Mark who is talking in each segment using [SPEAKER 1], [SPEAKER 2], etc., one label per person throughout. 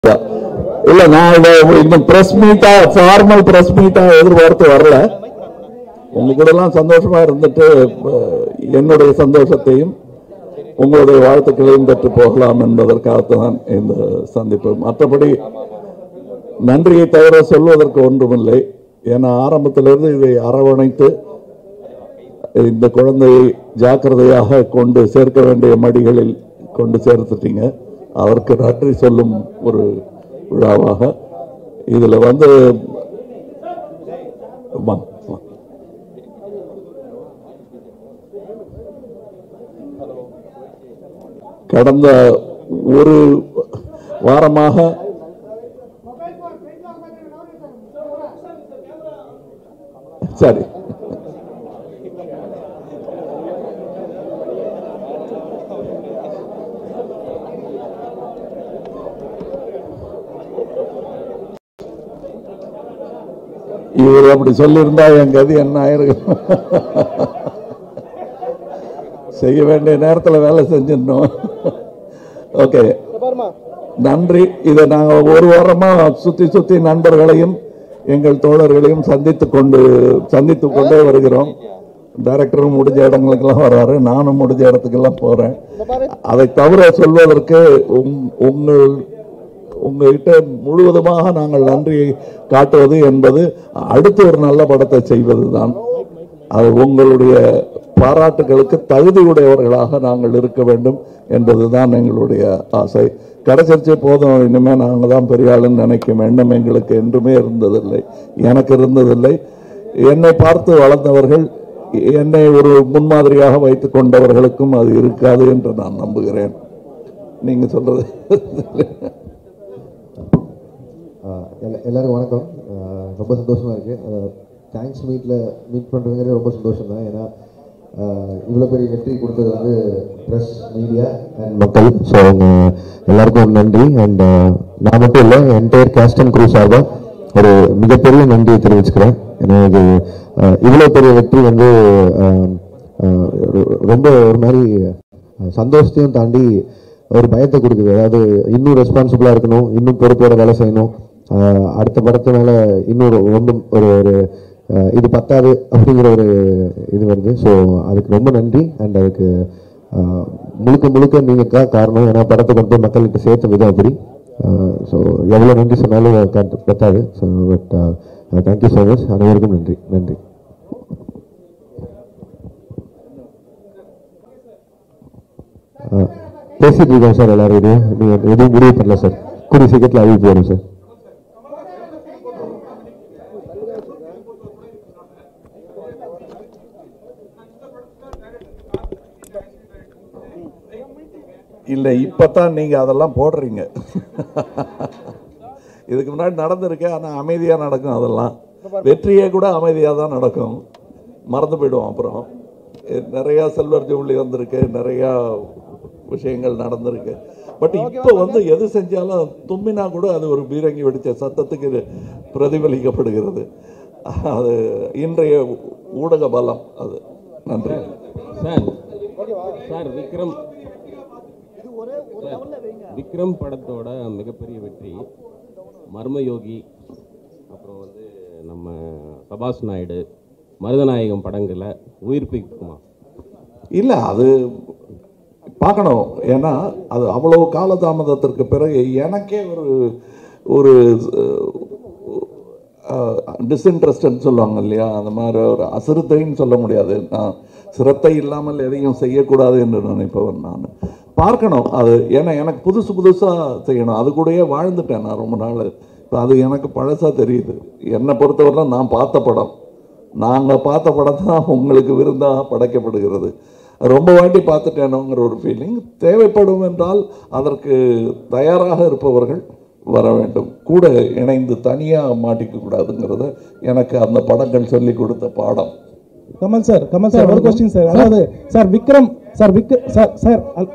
[SPEAKER 1] இல்ல நான் இத இந்த பிரஸ் மீட்டா ஃபார்மல் பிரஸ் மீட்டா எதிர்பார்த்து வரல உங்க கூட எல்லாம் சந்தோஷமா இருந்துட்டு அஹ், என்னுடைய சந்தோஷத்தையும் உங்களுடைய வாழ்த்துக்களையும் பெற்று போகலாம் என்பதற்காகத்தான் இந்த சந்திப்பு மற்றபடி நன்றியை தவிர சொல்வதற்கு ஒன்றுமில்லை ஏன்னா ஆரம்பத்திலிருந்து இதை அரவணைத்து இந்த குழந்தையை ஜாக்கிரதையாக கொண்டு சேர்க்க வேண்டிய மடிகளில் கொண்டு சேர்த்துட்டீங்க அதற்கு நன்றி சொல்லும் ஒரு விழாவாக இதுல வந்து வா, வா. கடந்த ஒரு வாரமாக சரி இவர் அப்படி சொல்லியிருந்தா என் கதி என்ன ஆயிருக்கும் செய்ய வேண்டிய நேரத்தில் வேலை செஞ்சிடணும் ஓகே நன்றி இதை நாங்கள் ஒரு வாரமா சுத்தி சுத்தி நண்பர்களையும் எங்கள் தோழர்களையும் சந்தித்துக் கொண்டு சந்தித்துக் கொண்டே வருகிறோம் டைரக்டரும் முடிஞ்ச இடங்களுக்கெல்லாம் வர்றாரு நானும் முடிஞ்ச இடத்துக்கெல்லாம் போறேன் அதை தவிர சொல்வதற்கு உங்- உங்கள் உங்ககிட்ட முழுவதுமாக நாங்கள் நன்றியை காட்டுவது என்பது அடுத்து ஒரு நல்ல படத்தை செய்வதுதான் அது உங்களுடைய பாராட்டுகளுக்கு தகுதியுடையவர்களாக நாங்கள் இருக்க வேண்டும் என்பதுதான் எங்களுடைய ஆசை கிடைச்சிருச்சு போதும் இனிமே நாங்க தான் பெரிய ஆளுன்னு நினைக்கும் எண்ணம் எங்களுக்கு என்றுமே இருந்ததில்லை எனக்கு இருந்ததில்லை என்னை பார்த்து வளர்ந்தவர்கள் என்னை ஒரு முன்மாதிரியாக வைத்துக் கொண்டவர்களுக்கும் அது இருக்காது என்று நான் நம்புகிறேன் நீங்க சொல்றது
[SPEAKER 2] ஆஹ் எல்லா- எல்லாருக்கும் வணக்கம் ஆஹ் ரொம்ப சந்தோஷமா இருக்கு தேங்க்ஸ் மீட்ல மீட் பண்றதுங்கிறது ரொம்ப சந்தோஷம் தான் ஏன்னா ஆஹ் இவ்வளவு பெரிய வெற்றி கொடுத்தது வந்து ப்ரெஸ் மீடியா அண்ட் மக்கள் ஸோ அவங்க எல்லாருக்கும் நன்றி அண்ட் நான் மட்டும் இல்லை என்டையர் கேஸ்ட் அண்ட் க்ரூ சார்பாக ஒரு மிகப்பெரிய நன்றியை தெரிவிச்சுக்கிறேன் ஏன்னா இது ஆஹ் இவ்வளவு பெரிய வெற்றி வந்து ஆஹ் ஆஹ் ரொம்ப ஒரு மாதிரி சந்தோஷத்தையும் தாண்டி ஒரு பயத்தை கொடுக்குது அதாவது இன்னும் ரெஸ்பான்சிபிளா இருக்கணும் இன்னும் பொறுப்போட வேலை செய்யணும் ஆஹ் அடுத்த படத்து மேல இன்னொரு ஒன்றும் ஒரு ஒரு ஆஹ் இது பத்தாது அப்படிங்கிற ஒரு இது வருது ஸோ அதுக்கு ரொம்ப நன்றி அண்ட் அதுக்கு ஆஹ் முழுக்க முழுக்க நீங்க தான் காரணம் ஏன்னா படத்தை கொண்டு போய் மக்கள்கிட்ட சேர்த்த விதம் அப்படி ஸோ எவ்வளோ நன்றி சொன்னாலும் கரெக்ட் பத்தாது so but thank you so much அனைவருக்கும் நன்றி நன்றி ஆஹ் பேசிட்டு இருக்கோம் சார் எல்லாரும் இதையும் நீங்க எதுவும் முடிவு பண்ணல சார் கூடிய சீக்கிரத்தில் அறிவிப்பு வரும் சார்
[SPEAKER 1] இல்ல இப்பதான் நீங்க அதெல்லாம் போடுறீங்க இதுக்கு முன்னாடி நடந்திருக்கு ஆனா அமைதியா நடக்கும் அதெல்லாம் வெற்றியே கூட அமைதியா தான் நடக்கும் மறந்து போயிடுவோம் அப்புறம் எ- நிறைய செல்வர் ஜூப்ளி வந்திருக்கு நிறைய விஷயங்கள் நடந்திருக்கு பட் இப்போ வந்து எது செஞ்சாலும் தும்மினா கூட அது ஒரு பீரங்கி வெடிச்ச சத்தத்துக்கு இது பிரதிபலிக்கப்படுகிறது அது இன்றைய ஊடக பலம் அது நன்றி
[SPEAKER 3] sir sir Vikram sir, Vikram படத்தோட மிகப்பெரிய வெற்றி மர்மயோகி அப்புறம் வந்து நம்ம சபாஷ் நாயுடு மருதநாயகம் படங்களை உயிர்ப்பிக்குமா
[SPEAKER 1] இல்லை அது பார்க்கணும் ஏன்னா அது அவ்வளவு காலதாமதத்திற்கு பிறகு எனக்கே ஒரு ஒரு டிஸ்இன்ட்ரெஸ்ட்னு சொல்லுவாங்க இல்லையா அந்த மாதிரி ஒரு அசிரத்தைன்னு சொல்ல முடியாது நான் சிரத்தை இல்லாமல் எதையும் செய்யக்கூடாது என்று நினைப்பவன் நான் பார்க்கணும் அது ஏன்னா எனக்கு புதுசு புதுசாக செய்யணும் அது கூடயே வாழ்ந்துட்டேன் நான் ரொம்ப நாள் இப்போ அது எனக்கு பழசாக தெரியுது என்னை பொறுத்தவரை நான் பார்த்த படம் நாங்கள் பார்த்த படம் தான் உங்களுக்கு விருந்தாக படைக்கப்படுகிறது ரொம்ப வாட்டி பார்த்துட்டேனோங்கிற ஒரு ஃபீலிங் தேவைப்படும் என்றால் அதற்கு தயாராக இருப்பவர்கள் வர வேண்டும் கூட இணைந்து தனியாக மாட்டிக்க கூடாதுங்கிறத எனக்கு அந்த படங்கள் சொல்லி கொடுத்த பாடம்
[SPEAKER 4] கமல் சார் கமல் சார் ஒரு கொஸ்டின் சார் அதாவது சார் விக்ரம் சார் விக் சார் சார் அல்-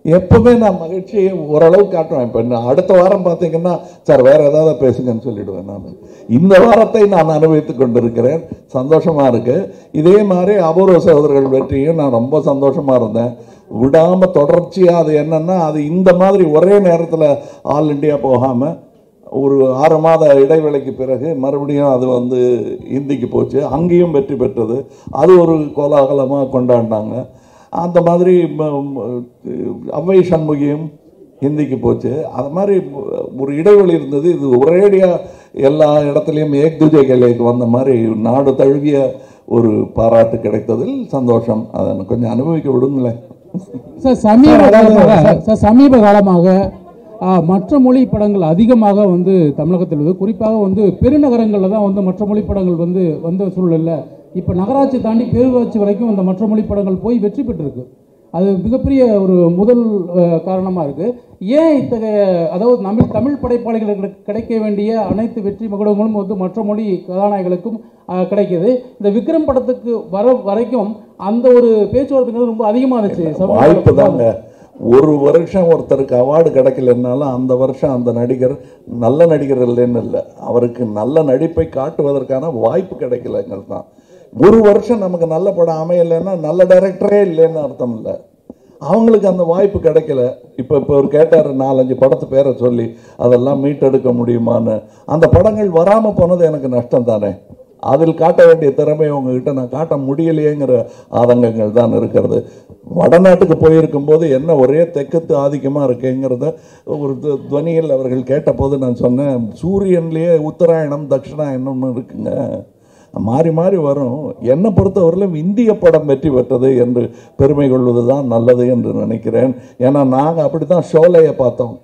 [SPEAKER 1] எப்பவுமே நான் மகிழ்ச்சியை ஓரளவு காட்டுவேன் இப்போ நான் அடுத்த வாரம் பார்த்தீங்கன்னா சார் வேற ஏதாவது பேசுங்கன்னு சொல்லிடுவேன் நான் இந்த வாரத்தை நான் அனுபவித்துக் கொண்டிருக்கிறேன் சந்தோஷமா இருக்கு இதே மாதிரி அபூர்வ சகோதரர்கள் வெற்றியும் நான் ரொம்ப சந்தோஷமா இருந்தேன் விடாம தொடர்ச்சியா அது என்னன்னா அது இந்த மாதிரி ஒரே நேரத்தில் ஆல் இண்டியா போகாம ஒரு ஆறு மாத இடைவேளைக்கு பிறகு மறுபடியும் அது வந்து இந்திக்கு போச்சு அங்கேயும் வெற்றி பெற்றது அது ஒரு கோலாகலமாக கொண்டாடினாங்க அந்த மாதிரி ம- ம- அவ்வை சண்முகியும் ஹிந்திக்கு போச்சு அது மாதிரி ஒரு இடைவெளி இருந்தது இது ஒரேடியாக எல்லா இடத்துலையும் ஏக் துஜே கேலேக்கு வந்த மாதிரி நாடு தழுவிய ஒரு பாராட்டு கிடைத்ததில் சந்தோஷம் அதை எனக்கு கொஞ்சம் அனுபவிக்க விடுங்களேன்
[SPEAKER 5] சார் சமீப காலமாக சார் சமீப காலமாக ஆ, மற்ற மொழி படங்கள் அதிகமாக வந்து தமிழகத்தில் உள்ளது குறிப்பாக வந்து பெருநகரங்களில் தான் வந்து மற்ற மொழி படங்கள் வந்து வந்த சூழலில் இப்போ நகராட்சி தாண்டி பேரூராட்சி வரைக்கும் அந்த மற்ற மொழி படங்கள் போய் வெற்றி பெற்றிருக்கு அது மிகப்பெரிய ஒரு முதல் காரணமாக இருக்குது ஏன் இத்தகைய அதாவது தமிழ் தமிழ் படைப்பாளிகளுக்கு கிடைக்க வேண்டிய அனைத்து வெற்றி மகுடங்களும் வந்து மற்ற மொழி கதாநாயகர்களுக்கும் ஆ, கிடைக்குது இந்த விக்ரம் படத்துக்கு வர வரைக்கும் அந்த ஒரு பேச்சுவார்த்தைங்கிறது ரொம்ப அதிகமாக இருந்துச்சு
[SPEAKER 1] வாய்ப்பு தாங்க ஒரு வருஷம் ஒருத்தருக்கு அவார்டு கிடைக்கலன்னாலும் அந்த வருஷம் அந்த நடிகர் நல்ல நடிகர் இல்லைன்னு இல்லை அவருக்கு நல்ல நடிப்பை காட்டுவதற்கான வாய்ப்பு கிடைக்கலங்கிறது தான் ஒரு வருஷம் நமக்கு நல்ல படம் அமையலைன்னா நல்ல டைரக்டரே இல்லைன்னு அர்த்தம் இல்லை அவங்களுக்கு அந்த வாய்ப்பு கிடைக்கல இப்போ இப்போ ஒரு கேட்டார் நாலஞ்சு படத்து பேரை சொல்லி அதெல்லாம் மீட்டெடுக்க முடியுமான்னு அந்த படங்கள் வராமல் போனது எனக்கு நஷ்டம் தானே அதில் காட்ட வேண்டிய திறமையை உங்ககிட்ட நான் காட்ட முடியலையேங்கிற ஆதங்கங்கள் தான் இருக்கிறது வடநாட்டுக்கு போயிருக்கும் போது என்ன ஒரே தெக்கத்து ஆதிக்கமாக இருக்கேங்கிறத ஒரு து- துவனியில் அவர்கள் கேட்டபோது நான் சொன்னேன் சூரியன்லேயே உத்தராயணம் தட்சிணாயணம்னு இருக்குங்க மாறி மாறி வரும் என்னை பொறுத்தவரையிலும் இந்திய படம் வெற்றி பெற்றது என்று பெருமை கொள்வது தான் நல்லது என்று நினைக்கிறேன் ஏன்னா நாங்கள் அப்படி தான் ஷோலையை பார்த்தோம்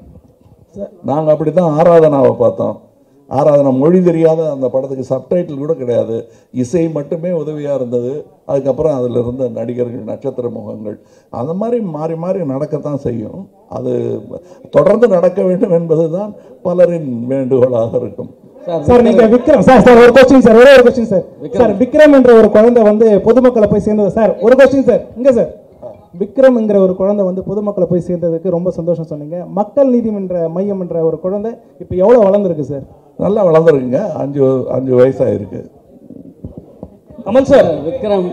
[SPEAKER 1] நாங்கள் அப்படி தான் ஆராதனாவை பார்த்தோம் ஆராதனா மொழி தெரியாத அந்த படத்துக்கு சப்டைட்டில் கூட கிடையாது இசை மட்டுமே உதவியாக இருந்தது அதுக்கப்புறம் அதில் இருந்த நடிகர்கள் நட்சத்திர முகங்கள் அந்த மாதிரி மாறி மாறி நடக்கத்தான் செய்யும் அது தொடர்ந்து நடக்க வேண்டும் என்பது தான் பலரின் வேண்டுகோளாக இருக்கும்
[SPEAKER 4] சார் நீங்க விக்ரம் சார் சார் ஒரு கொஸ்டின் சார் ஒரே ஒரு கொஸ்டின் சார் சார் விக்ரம் என்ற ஒரு குழந்தை வந்து பொதுமக்களை போய் சேர்ந்தது சார் ஒரு கொஸ்டின் சார் இங்க சார் விக்ரம்ங்கிற ஒரு குழந்தை வந்து பொதுமக்களை போய் சேர்ந்ததுக்கு ரொம்ப சந்தோஷம் சொன்னீங்க மக்கள் நீதிமன்ற மையம் என்ற ஒரு குழந்தை இப்போ எவ்வளவு வளர்ந்துருக்கு சார்
[SPEAKER 1] நல்லா வளர்ந்துருக்குங்க அஞ்சு அஞ்சு வயசாயிருக்கு
[SPEAKER 4] கமல் சார்
[SPEAKER 5] விக்ரம்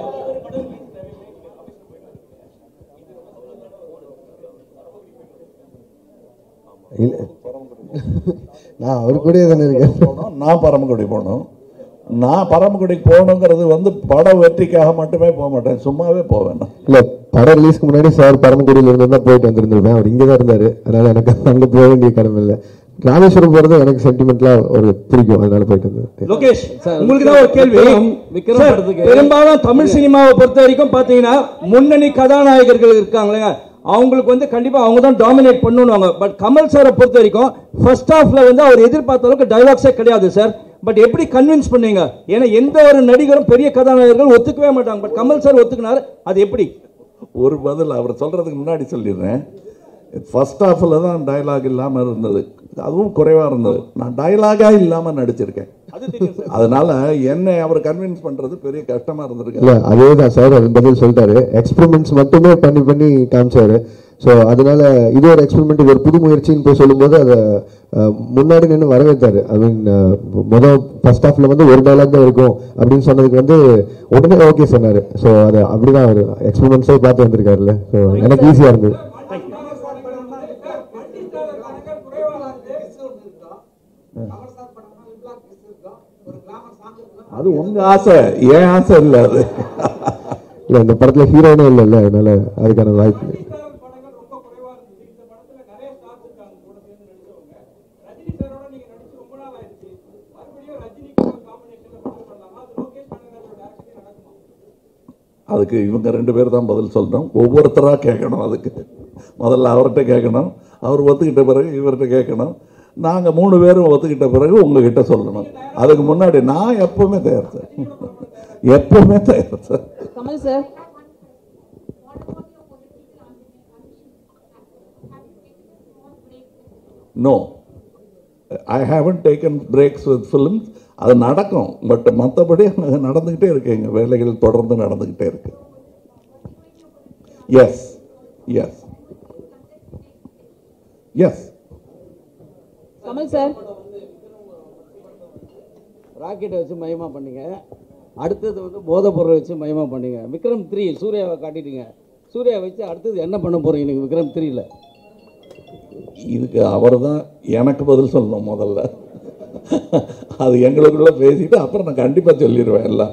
[SPEAKER 2] இல்ல நான் அவர் கூடயே தானே இருக்கேன்
[SPEAKER 1] போனோம் நான் பரமக்குடி போனோம் நான் பரமக்குடிக்கு போகணுங்கிறது வந்து பட வெற்றிக்காக மட்டுமே போக மாட்டேன் சும்மாவே போவேன் நான்.
[SPEAKER 2] இல்ல படம் ரிலீஸ்க்கு முன்னாடி சார் பரமக்குடியில இருந்து தான் போயிட்டு வந்திருந்திருப்பேன் அவர் இங்கே தான் இருந்தாரு அதனால எனக்கு அங்க போக வேண்டிய கடமை இல்லை ராமேஸ்வரம் போறது எனக்கு சென்டிமெண்ட்லா ஒரு பிடிக்கும் அதனால போயிட்டு வந்தேன்
[SPEAKER 6] லோகேஷ்
[SPEAKER 5] சார்,
[SPEAKER 6] உங்களுக்கு தான் ஒரு கேள்வி
[SPEAKER 5] விக்ரம், விக்ரம்
[SPEAKER 6] சார்,
[SPEAKER 5] படத்துக்கு-
[SPEAKER 6] பெரும்பாலும் தமிழ் சினிமாவை பொறுத்த வரைக்கும் பாத்தீங்கன்னா முன்னணி கதாநாயகர்கள் இருக்காங்களே அவங்களுக்கு வந்து கண்டிப்பா அவங்க தான் டாமினேட் பண்ணுவாங்க பட் கமல் சாரை பொறுத்த வரைக்கும் ஃபர்ஸ்ட் ஹாஃப்ல வந்து அவர் எதிர்பார்த்த அளவுக்கு டைலாக்ஸே கிடையாது சார் பட் எப்படி கன்வின்ஸ் பண்ணீங்க ஏன்னா எந்த ஒரு நடிகரும் பெரிய கதாநாயகர்கள் ஒத்துக்கவே மாட்டாங்க பட் கமல் சார் ஒத்துக்கினார் அது எப்படி
[SPEAKER 1] ஒரு பதில் அவர் சொல்றதுக்கு முன்னாடி சொல்லிடுறேன் ஃபர்ஸ்ட் ஹாஃபில் தான் டயலாக் இல்லாமல் இருந்தது அதுவும் குறைவாக இருந்தது நான் டயலாகாக இல்லாமல் நடிச்சிருக்கேன் அதனால என்னை அவர் கன்வின்ஸ் பண்றது பெரிய கஷ்டமா இருந்திருக்கு
[SPEAKER 2] இல்ல அதே தான் சார் அது பதில் சொல்லிட்டாரு எக்ஸ்பெரிமெண்ட்ஸ் மட்டுமே பண்ணி பண்ணி காமிச்சாரு ஸோ அதனால இது ஒரு எக்ஸ்பெரிமெண்ட் இது ஒரு புது முயற்சின்னு போய் சொல்லும்போது அதை அஹ், முன்னாடி நின்று வரவேற்றாரு ஐ மீன் முதல் ஃபர்ஸ்ட் ஹாஃப்ல வந்து ஒரு டைலாக் தான் இருக்கும் அப்படின்னு சொன்னதுக்கு வந்து உடனே ஓகே சொன்னாரு ஸோ அது அப்படிதான் அவர் எக்ஸ்பெரிமெண்ட்ஸே பார்த்து வந்திருக்காருல்ல ஸோ எனக்கு ஈஸியா இருந்தது
[SPEAKER 1] அது உங்க ஆசை ஏன் ஆசை இல்லை அது
[SPEAKER 2] இல்ல இந்த படத்துல ஹீரோயினே இல்லைல்ல அதனால அதுக்கான வாய்ப்பு இல்லை.
[SPEAKER 1] அதுக்கு இவங்க ரெண்டு பேர் தான் பதில் சொல்லணும் ஒவ்வொருத்தராக கேட்கணும் அதுக்கு முதல்ல அவர்கிட்ட கேட்கணும் அவர் ஒத்துக்கிட்ட பிறகு இவர்கிட்ட கேட்கணும் நாங்கள் மூணு பேரும் ஒத்துக்கிட்ட பிறகு உங்ககிட்ட சொல்லணும் அதுக்கு முன்னாடி நான் எப்பவுமே தயார் சார் எப்பவுமே தயார் sir
[SPEAKER 7] Kamal sir
[SPEAKER 1] no I haven't taken breaks with films அது நடக்கும் பட் மற்றபடி அங்கே நடந்துக்கிட்டே இருக்கு எங்கள் வேலைகள் தொடர்ந்து நடந்துக்கிட்டே இருக்கு yes yes yes
[SPEAKER 7] Kamal sir
[SPEAKER 8] ராக்கெட்டை வச்சு மயமா பண்ணீங்க அடுத்தது வந்து போதைப் பொருளை வச்சு மயமா பண்ணீங்க விக்ரம் த்ரீ சூர்யாவை காட்டிட்டீங்க சூர்யா வச்சு அடுத்தது என்ன பண்ண போறீங்க நீங்கள் விக்ரம் த்ரீல
[SPEAKER 1] இதுக்கு அவர் தான் எனக்கு பதில் சொல்லணும் முதல்ல அது எங்களுக்குள்ள பேசிட்டு அப்புறம் நான் கண்டிப்பாக சொல்லிடுவேன் எல்லாம்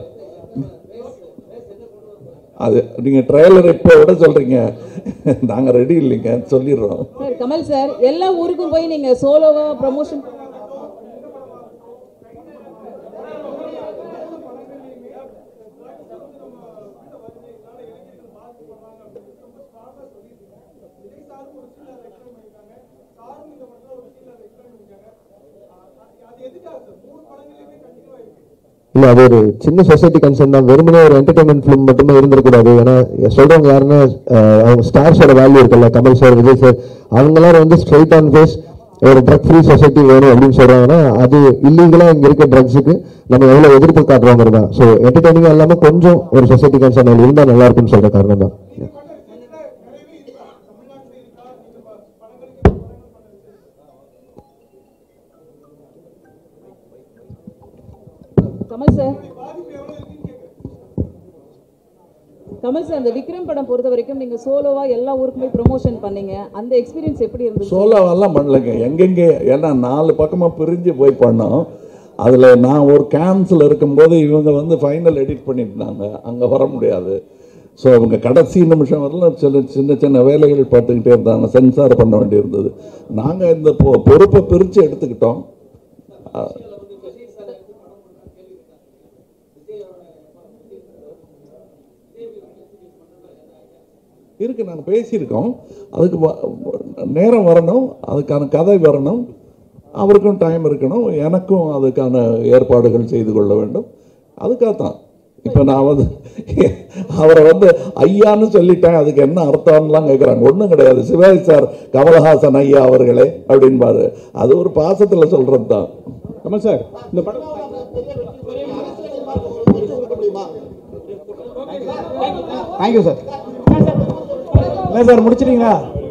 [SPEAKER 1] அது நீங்கள் ட்ரெய்லர் இப்போ விட சொல்கிறீங்க நாங்கள் ரெடி இல்லைங்க சொல்லிடுறோம்
[SPEAKER 7] சார் கமல் சார் எல்லா ஊருக்கும் போய் நீங்க சோலோவா ப்ரமோஷன்
[SPEAKER 2] இல்லை அது ஒரு சின்ன சொசைட்டி கன்சர்ன் தான் வெறுமனே ஒரு என்டர்டைன்மெண்ட் ஃபிலிம் மட்டுமே இருந்திருக்கூடாது ஏன்னா சொல்றவங்க யாருன்னா அஹ், அவங்க ஸ்டார்ஸோட வேல்யூ இருக்குல்ல கமல் சார் விஜய் சார் அவங்களாம் வந்து ஸ்ட்ரைட் ஆன் ஃபேஸ் ஒரு ட்ரக் ஃப்ரீ சொசைட்டி வேணும் அப்படின்னு சொல்றாங்கன்னா அது இல்லீகலா இங்க இருக்க ட்ரக்ஸுக்கு நம்ம எவ்வளவு எதிர்ப்பு காட்டுறோங்கிறது தான் ஸோ என்டர்டைனிங்கா இல்லாம கொஞ்சம் ஒரு சொசைட்டி கன்சர்ன் இருந்தா நல்லா இருக்கும்னு சொல்ற காரணம் தான்
[SPEAKER 7] கமல் சார் கமல் சார் அந்த விக்ரம் படம் பொறுத்த வரைக்கும் நீங்க சோலோவா எல்லா ஊருக்குமே ப்ரமோஷன் பண்ணீங்க அந்த எக்ஸ்பீரியன்ஸ் எப்படி இருந்துச்சு
[SPEAKER 1] சோலோவெல்லாம் பண்ணலைங்க எங்கெங்கே ஏன்னா நாலு பக்கமாக பிரிஞ்சு போய் பண்ணோம் அதில் நான் ஒரு கேம்ஸில் இருக்கும்போது இவங்க வந்து ஃபைனல் எடிட் பண்ணியிருந்தாங்க அங்கே வர முடியாது ஸோ அவங்க கடைசி நிமிஷம் வரலாம் சில சின்ன சின்ன வேலைகள் பார்த்துக்கிட்டே இருந்தாங்க சென்சார் பண்ண வேண்டியிருந்தது நாங்கள் இந்த பொ- பொறுப்பை பிரித்து எடுத்துக்கிட்டோம் அஹ், இருக்கு நாங்கள் பேசியிருக்கோம் அதுக்கு வ- நேரம் வரணும் அதுக்கான கதை வரணும் அவருக்கும் டைம் இருக்கணும் எனக்கும் அதுக்கான ஏற்பாடுகள் செய்து கொள்ள வேண்டும் அதுக்காகத்தான் இப்போ நான் வந்து அவரை வந்து ஐயான்னு சொல்லிட்டேன் அதுக்கு என்ன அர்த்தம்லாம் கேட்குறாங்க ஒன்றும் கிடையாது சிவாஜி சார் கமலஹாசன் ஐயா அவர்களே அப்படின்பாரு அது ஒரு பாசத்தில் சொல்கிறது தான்
[SPEAKER 4] கமல் சார் இந்த படம்
[SPEAKER 6] தேங்க்யூ சார்
[SPEAKER 4] என்ன சார் முடிச்சிட்டீங்களா